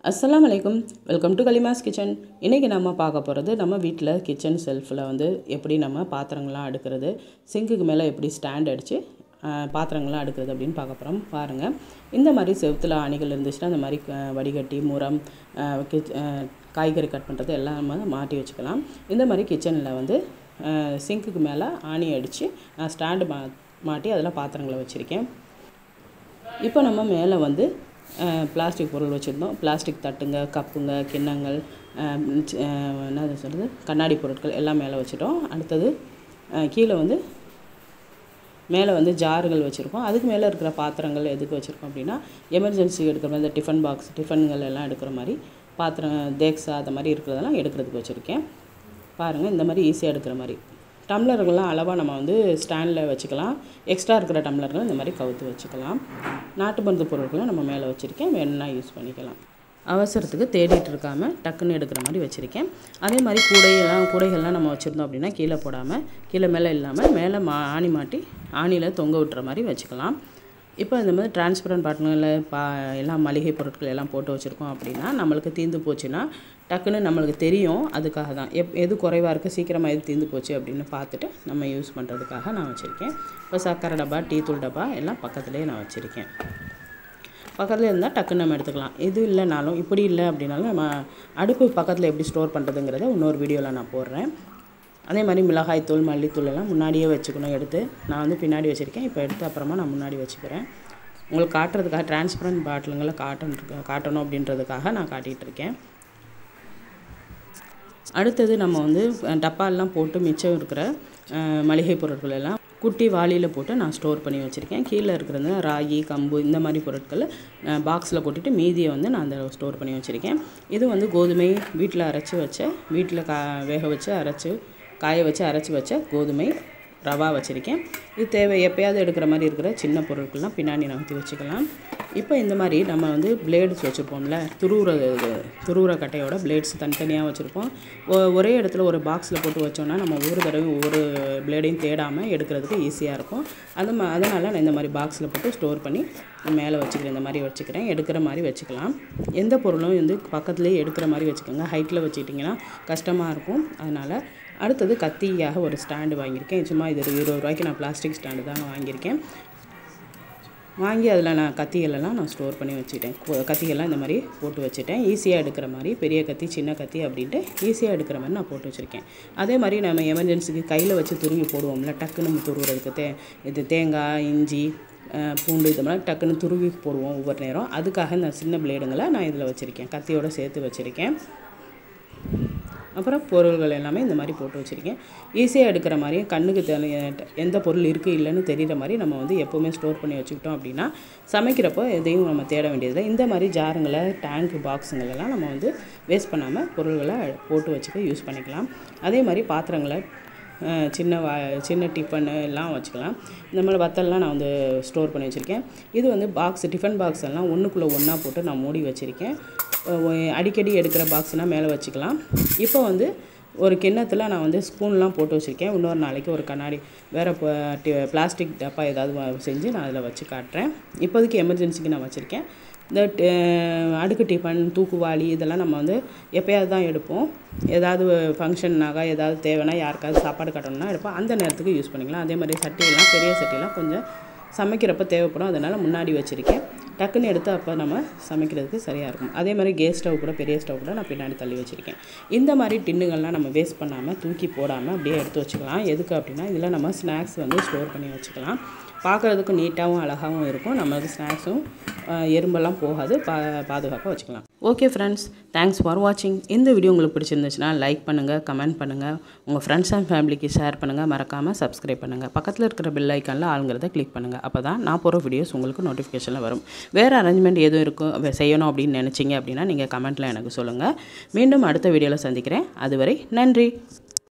அஸ்ஸலாமு அலைக்கும் welcome to கலிமாஸ் kitchen இன்றைக்கி நம்ம பார்க்க போகிறது நம்ம வீட்டில் கிச்சன் செல்ஃபில் வந்து எப்படி நம்ம பாத்திரங்கள்லாம் அடுக்கிறது சிங்குக்கு மேலே எப்படி ஸ்டாண்ட் அடித்து பாத்திரங்கள்லாம் அடுக்கிறது அப்படின்னு பார்க்க போகிறோம் பாருங்கள் இந்த மாதிரி செவுத்தில் ஆணிகள் இருந்துச்சுன்னா இந்த மாதிரி அஹ், வடிகட்டி முறம் அஹ், கிச் அஹ், காய்கறி கட் பண்ணுறது எல்லாம் நம்ம மாட்டி வச்சுக்கலாம் இந்த மாதிரி கிச்சனில் வந்து சிங்க்குக்கு மேலே ஆணி அடித்து நான் ஸ்டாண்டு மா மாட்டி அதில் பாத்திரங்களை வச்சுருக்கேன் இப்போ நம்ம மேலே வந்து பிளாஸ்டிக் பொருள் வச்சுருந்தோம் பிளாஸ்டிக் தட்டுங்க கப்புங்க கிண்ணங்கள் அஹ், சி- அஹ், என்னது சொல்கிறது கண்ணாடி பொருட்கள் எல்லாம் மேலே வச்சுட்டோம் அடுத்தது அஹ், கீழே வந்து மேலே வந்து ஜாறுகள் வச்சுருக்கோம் அதுக்கு மேலே இருக்கிற பாத்திரங்கள் எதுக்கு வச்சுருக்கோம் அப்படின்னா எமர்ஜென்சி எடுக்கிற மாதிரி இந்த டிஃபன் பாக்ஸ் டிஃபன்கள் எல்லாம் எடுக்கிற மாதிரி பாத்திரம் தேக்ஸா அந்த மாதிரி இருக்கிறதெல்லாம் எடுக்கிறதுக்கு வச்சுருக்கேன் பாருங்கள் இந்த மாதிரி ஈஸியாக எடுக்கிற மாதிரி டம்ளர்கள்லாம் அளவாக நம்ம வந்து ஸ்டாண்டில் வச்சுக்கலாம் எக்ஸ்ட்ரா இருக்கிற டம்ளர்கள் இந்த மாதிரி கவுத்து வச்சுக்கலாம் நாட்டு மருந்து பொருட்களும் நம்ம மேலே வச்சுருக்கேன் வேணும்னா யூஸ் பண்ணிக்கலாம் அவசரத்துக்கு தேடிட்டு இருக்காமல் டக்குன்னு எடுக்கிற மாதிரி வச்சுருக்கேன் அதே மாதிரி கூடையெல்லாம் கூடைகள்லாம் நம்ம வச்சுருந்தோம் அப்படின்னா கீழே போடாமல் கீழே மேலே இல்லாமல் மேலே மா ஆணி மாட்டி ஆணியில் தொங்க விட்டுற மாதிரி வச்சுக்கலாம் இப்போ இந்த மாதிரி டிரான்ஸ்பரண்ட் பாட்டிலில் பா எல்லாம் மளிகை பொருட்கள் எல்லாம் போட்டு வச்சுருக்கோம் அப்படின்னா நம்மளுக்கு தீர்ந்து போச்சுன்னா டக்குன்னு நம்மளுக்கு தெரியும் அதுக்காக தான் எப் எது குறைவாக இருக்குது சீக்கிரமாக எது தீர்ந்து போச்சு அப்படின்னு பார்த்துட்டு நம்ம யூஸ் பண்ணுறதுக்காக நான் வச்சுருக்கேன் இப்போ சர்க்கரை டப்பா டீ தூள் டப்பா எல்லாம் பக்கத்துலேயே நான் வச்சுருக்கேன் பக்கத்தில் இருந்தால் டக்குன்னு நம்ம எடுத்துக்கலாம் இது இல்லைனாலும் இப்படி இல்லை அப்படின்னாலும் நம்ம அடுப்பு பக்கத்தில் எப்படி ஸ்டோர் பண்ணுறதுங்கிறத இன்னொரு வீடியோவில் நான் போடுறேன் அதே மாதிரி மிளகாய்த்தூள் மல்லித்தூள் எல்லாம் முன்னாடியே வச்சுக்கணும் எடுத்து நான் வந்து பின்னாடி வச்சுருக்கேன் இப்போ எடுத்து அப்புறமா நான் முன்னாடி வச்சுக்கிறேன் உங்களுக்கு காட்டுறதுக்காக டிரான்ஸ்பரண்ட் பாட்டிலுங்களை காட்டணும் காட்டணும் அப்படின்றதுக்காக நான் காட்டிகிட்டு இருக்கேன் அடுத்தது நம்ம வந்து அஹ், டப்பாலெலாம் போட்டு மிச்சம் இருக்கிற அஹ், மளிகை பொருட்கள் எல்லாம் குட்டி வாளியில் போட்டு நான் ஸ்டோர் பண்ணி வச்சுருக்கேன் கீழே இருக்கிறது ராகி கம்பு இந்த மாதிரி பொருட்கள் பாக்ஸில் கொட்டிட்டு மீதியை வந்து நான் அந்த ஸ்டோர் பண்ணி வச்சுருக்கேன் இது வந்து கோதுமை வீட்டில் அரைச்சி வச்ச வீட்டில் கா வேக வச்சு அரைச்சி காய வச்சு அரைச்சி வச்ச கோதுமை ரவா வச்சுருக்கேன் இது தேவை எப்பயாவது எடுக்கிற மாதிரி இருக்கிற சின்ன பொருட்கள்லாம் பின்னாடி நகர்த்தி வச்சுக்கலாம் இப்போ இந்த மாதிரி நம்ம வந்து பிளேட்ஸ் வச்சுருப்போம்ல துருவுற துருவுற கட்டையோட பிளேட்ஸ் தனித்தனியாக வச்சுருப்போம் ஒ- ஒரே இடத்துல ஒரு பாக்ஸில் போட்டு வச்சோம்னா நம்ம ஒவ்வொரு தடவையும் ஒவ்வொரு பிளேடையும் தேடாமல் எடுக்கிறதுக்கு ஈஸியாக இருக்கும் அது ம அதனால் நான் இந்த மாதிரி பாக்ஸில் போட்டு ஸ்டோர் பண்ணி மேலே வச்சுக்கிறேன் இந்த மாதிரி வச்சுக்கிறேன் எடுக்கிற மாதிரி வச்சுக்கலாம் எந்த பொருளும் வந்து பக்கத்துலேயே எடுக்கிற மாதிரி வச்சுக்கோங்க ஹைட்டில் வச்சுக்கிட்டிங்கன்னா கஷ்டமாக இருக்கும் அதனால் அடுத்தது கத்தியாக ஒரு ஸ்டாண்டு வாங்கியிருக்கேன் சும்மா இது ஒரு இருபது ரூபாய்க்கு நான் பிளாஸ்டிக் ஸ்டாண்டு தாங்க வாங்கியிருக்கேன் வாங்கி அதில் நான் கத்திகளெல்லாம் நான் ஸ்டோர் பண்ணி வச்சுட்டேன் கு- கத்திகள்லாம் இந்த மாதிரி போட்டு வச்சுட்டேன் ஈஸியாக எடுக்கிற மாதிரி பெரிய கத்தி சின்ன கத்தி அப்படின்ட்டு ஈஸியாக எடுக்கிற மாதிரி நான் போட்டு வச்சுருக்கேன் அதே மாதிரி நம்ம எமர்ஜென்சிக்கு கையில் வச்சு துருவி போடுவோம்ல டக்குன்னு நம்ம துருவுறதுக்கு தே இது தேங்காய் இஞ்சி அஹ், பூண்டு இது மாதிரி டக்குன்னு துருவி போடுவோம் ஒவ்வொரு நேரம் அதுக்காக இந்த சின்ன பிளேடுங்களை நான் இதில் வச்சுருக்கேன் கத்தியோட சேர்த்து வச்சுருக்கேன் அப்புறம் பொருள்கள் எல்லாமே இந்த மாதிரி போட்டு வச்சுருக்கேன் ஈஸியாக எடுக்கிற மாதிரி கண்ணுக்கு தெரி எந்த பொருள் இருக்குது இல்லைன்னு தெரிகிற மாதிரி நம்ம வந்து எப்போவுமே ஸ்டோர் பண்ணி வச்சுக்கிட்டோம் அப்படின்னா சமைக்கிறப்போ எதையும் நம்ம தேட வேண்டியதில்லை இந்த மாதிரி ஜாருங்களை டேங்க் பாக்ஸுங்களெல்லாம் நம்ம வந்து வேஸ்ட் பண்ணாமல் பொருள்களை போட்டு வச்சுக்க யூஸ் பண்ணிக்கலாம் அதே மாதிரி பாத்திரங்களை அஹ், சின்ன வா சின்ன டிஃபன் எல்லாம் வச்சுக்கலாம் இந்த மாதிரி வத்தல்லாம் நான் வந்து ஸ்டோர் பண்ணி வச்சுருக்கேன் இது வந்து பாக்ஸ் டிஃபன் பாக்ஸ் எல்லாம் ஒன்றுக்குள்ளே ஒன்றா போட்டு நான் மூடி வச்சுருக்கேன் அஹ் ஒ- அடிக்கடி எடுக்கிற பாக்ஸ்னால் மேலே வச்சுக்கலாம் இப்போ வந்து ஒரு கிண்ணத்தில் நான் வந்து ஸ்பூன்லாம் போட்டு வச்சுருக்கேன் இன்னொரு நாளைக்கு ஒரு கண்ணாடி வேறு பிளாஸ்டிக் டப்பா ஏதாவது வ- செஞ்சு நான் அதில் வச்சு காட்டுறேன் இப்போதைக்கு எமர்ஜென்சிக்கு நான் வச்சுருக்கேன் இந்த ட- அடுக்கு டிஃபன் தூக்குவாளி இதெல்லாம் நம்ம வந்து எப்போயாவது தான் எடுப்போம் ஏதாவது ஃபங்க்ஷன்னாக ஏதாவது தேவைன்னா யாருக்காவது சாப்பாடு கட்டணும்னா எடுப்போம் அந்த நேரத்துக்கு யூஸ் பண்ணிக்கலாம் அதே மாதிரி சட்டியெல்லாம் பெரிய சட்டியெல்லாம் கொஞ்சம் சமைக்கிறப்ப தேவைப்படும் அதனால் முன்னாடி வச்சுருக்கேன் டக்குன்னு எடுத்து அப்போ நம்ம சமைக்கிறதுக்கு சரியாக இருக்கும் அதே மாதிரி கேஸ் ஸ்டவ் கூட பெரிய ஸ்டவ் கூட நான் பின்னாடி தள்ளி வச்சுருக்கேன் இந்த மாதிரி டின்னுகள்லாம் நம்ம வேஸ்ட் பண்ணாமல் தூக்கி போடாமல் அப்படியே எடுத்து வச்சுக்கலாம் எதுக்கு அப்படின்னா இதில் நம்ம ஸ்நாக்ஸ் வந்து ஸ்டோர் பண்ணி வச்சுக்கலாம் பார்க்குறதுக்கு நீட்டாகவும் அழகாகவும் இருக்கும் நம்மளுக்கு ஸ்நாக்ஸும் எறும்பெல்லாம் போகாது பா பாதுகாப்பாக வச்சுக்கலாம் ஓகே ஃப்ரெண்ட்ஸ் தேங்க்ஸ் ஃபார் வாட்சிங் இந்த வீடியோ உங்களுக்கு பிடிச்சிருந்துச்சுன்னா லைக் பண்ணுங்கள் கமெண்ட் பண்ணுங்கள் உங்கள் ஃப்ரெண்ட்ஸ் அண்ட் ஃபேமிலிக்கு ஷேர் பண்ணுங்கள் மறக்காமல் சப்ஸ்கிரைப் பண்ணுங்கள் பக்கத்தில் இருக்கிற பெல் ஐக்கானில் ஆளுங்கிறத கிளிக் பண்ணுங்கள் அப்போ தான் நான் போகிற வீடியோஸ் உங்களுக்கு நோட்டிஃபிகேஷனில் வரும் வேறு அரேஞ்ச்மெண்ட் எதுவும் இருக்கும் வே- செய்யணும் அப்படின்னு நினச்சிங்க அப்படின்னா நீங்கள் கமெண்ட்டில் எனக்கு சொல்லுங்கள் மீண்டும் அடுத்த வீடியோவில் சந்திக்கிறேன் அதுவரை நன்றி